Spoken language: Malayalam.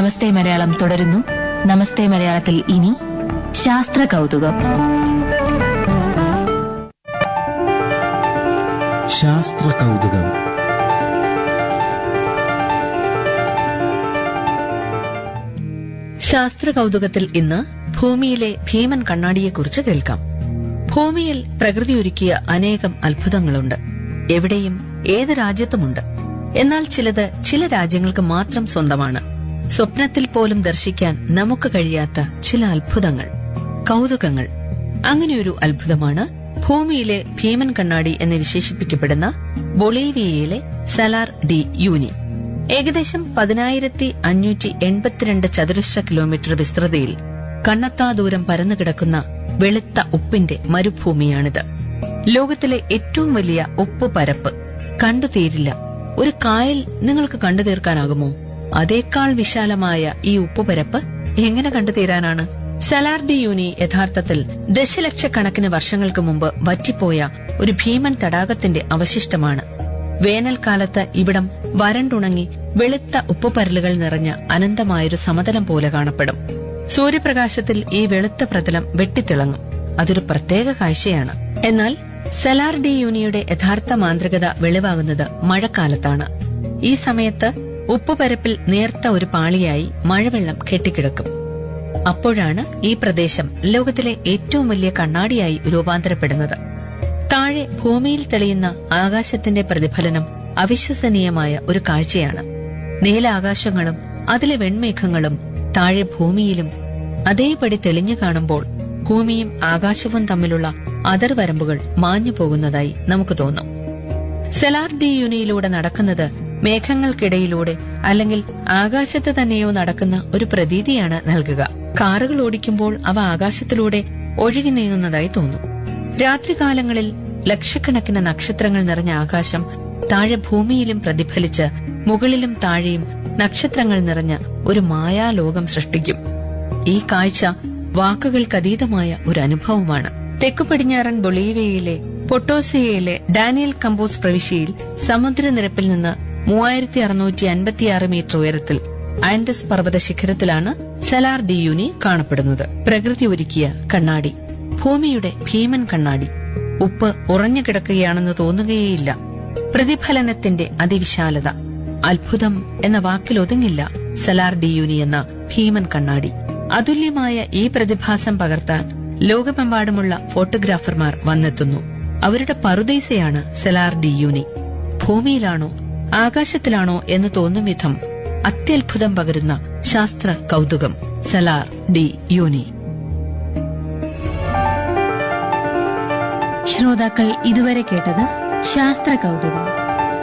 നമസ്തേ മലയാളം തുടരുന്നു നമസ്തേ മലയാളത്തിൽ ഇനി ശാസ്ത്ര കൗതുകം ശാസ്ത്ര കൗതുകം ശാസ്ത്ര കൗതുകത്തിൽ ഇന്ന് ഭൂമിയിലെ ഭീമൻ കണ്ണാടിയെക്കുറിച്ച് കേൾക്കാം ഭൂമിയിൽ പ്രകൃതി ഒരുക്കിയ അനേകം അത്ഭുതങ്ങളുണ്ട് എവിടെയും ഏത് രാജ്യത്തുമുണ്ട് എന്നാൽ ചിലത് ചില രാജ്യങ്ങൾക്ക് മാത്രം സ്വന്തമാണ് സ്വപ്നത്തിൽ പോലും ദർശിക്കാൻ നമുക്ക് കഴിയാത്ത ചില അത്ഭുതങ്ങൾ കൗതുകങ്ങൾ അങ്ങനെയൊരു അത്ഭുതമാണ് ഭൂമിയിലെ ഭീമൻ കണ്ണാടി എന്ന് വിശേഷിപ്പിക്കപ്പെടുന്ന ബൊളീവിയയിലെ സലാർ ഡി യൂനി ഏകദേശം പതിനായിരത്തി അഞ്ഞൂറ്റി എൺപത്തിരണ്ട് ചതുരശ്ര കിലോമീറ്റർ വിസ്തൃതിയിൽ കണ്ണത്താ ദൂരം പരന്നു കിടക്കുന്ന വെളുത്ത ഉപ്പിന്റെ മരുഭൂമിയാണിത് ലോകത്തിലെ ഏറ്റവും വലിയ ഉപ്പ് പരപ്പ് കണ്ടു തീരില്ല ഒരു കായൽ നിങ്ങൾക്ക് കണ്ടു തീർക്കാനാകുമോ അതേക്കാൾ വിശാലമായ ഈ ഉപ്പുപരപ്പ് എങ്ങനെ കണ്ടു തീരാനാണ് സലാർഡി യൂനി യഥാർത്ഥത്തിൽ ദശലക്ഷക്കണക്കിന് വർഷങ്ങൾക്ക് മുമ്പ് വറ്റിപ്പോയ ഒരു ഭീമൻ തടാകത്തിന്റെ അവശിഷ്ടമാണ് വേനൽക്കാലത്ത് ഇവിടം വരണ്ടുണങ്ങി വെളുത്ത ഉപ്പുപരലുകൾ നിറഞ്ഞ അനന്തമായൊരു സമതലം പോലെ കാണപ്പെടും സൂര്യപ്രകാശത്തിൽ ഈ വെളുത്ത പ്രതലം വെട്ടിത്തിളങ്ങും അതൊരു പ്രത്യേക കാഴ്ചയാണ് എന്നാൽ സലാർ ഡി യൂനിയുടെ യഥാർത്ഥ മാന്ത്രികത വെളിവാകുന്നത് മഴക്കാലത്താണ് ഈ സമയത്ത് ഉപ്പുപരപ്പിൽ നേർത്ത ഒരു പാളിയായി മഴവെള്ളം കെട്ടിക്കിടക്കും അപ്പോഴാണ് ഈ പ്രദേശം ലോകത്തിലെ ഏറ്റവും വലിയ കണ്ണാടിയായി രൂപാന്തരപ്പെടുന്നത് താഴെ ഭൂമിയിൽ തെളിയുന്ന ആകാശത്തിന്റെ പ്രതിഫലനം അവിശ്വസനീയമായ ഒരു കാഴ്ചയാണ് നീലാകാശങ്ങളും അതിലെ വെൺമേഘങ്ങളും താഴെ ഭൂമിയിലും അതേപടി തെളിഞ്ഞു കാണുമ്പോൾ ഭൂമിയും ആകാശവും തമ്മിലുള്ള അതിർവരമ്പുകൾ മാഞ്ഞു പോകുന്നതായി നമുക്ക് തോന്നും സെലാർ ഡി യൂണിയിലൂടെ നടക്കുന്നത് മേഘങ്ങൾക്കിടയിലൂടെ അല്ലെങ്കിൽ ആകാശത്ത് തന്നെയോ നടക്കുന്ന ഒരു പ്രതീതിയാണ് നൽകുക കാറുകൾ ഓടിക്കുമ്പോൾ അവ ആകാശത്തിലൂടെ ഒഴുകി നീങ്ങുന്നതായി തോന്നും രാത്രികാലങ്ങളിൽ ലക്ഷക്കണക്കിന് നക്ഷത്രങ്ങൾ നിറഞ്ഞ ആകാശം താഴെ ഭൂമിയിലും പ്രതിഫലിച്ച് മുകളിലും താഴെയും നക്ഷത്രങ്ങൾ നിറഞ്ഞ ഒരു മായാലോകം സൃഷ്ടിക്കും ഈ കാഴ്ച വാക്കുകൾക്കതീതമായ ഒരു അനുഭവമാണ് തെക്കു പടിഞ്ഞാറൻ ബൊളീവിയയിലെ പൊട്ടോസിയയിലെ ഡാനിയൽ കമ്പോസ് പ്രവിശ്യയിൽ സമുദ്രനിരപ്പിൽ നിന്ന് മൂവായിരത്തി അറുന്നൂറ്റി അൻപത്തിയാറ് മീറ്റർ ഉയരത്തിൽ ആൻഡസ് പർവ്വത ശിഖരത്തിലാണ് സലാർ ഡി യൂനി കാണപ്പെടുന്നത് പ്രകൃതി ഒരുക്കിയ കണ്ണാടി ഭൂമിയുടെ ഭീമൻ കണ്ണാടി ഉപ്പ് ഉറഞ്ഞു കിടക്കുകയാണെന്ന് തോന്നുകയേയില്ല പ്രതിഫലനത്തിന്റെ അതിവിശാലത അത്ഭുതം എന്ന വാക്കിൽ ഒതുങ്ങില്ല സലാർ ഡി യൂനി എന്ന ഭീമൻ കണ്ണാടി അതുല്യമായ ഈ പ്രതിഭാസം പകർത്താൻ ലോകമെമ്പാടുമുള്ള ഫോട്ടോഗ്രാഫർമാർ വന്നെത്തുന്നു അവരുടെ പറുദീസയാണ് സെലാർ ഡി യൂനി ഭൂമിയിലാണോ ആകാശത്തിലാണോ എന്ന് തോന്നും വിധം അത്യത്ഭുതം പകരുന്ന ശാസ്ത്ര കൗതുകം സലാർ ഡി യൂനി ശ്രോതാക്കൾ ഇതുവരെ കേട്ടത് ശാസ്ത്ര കൗതുകം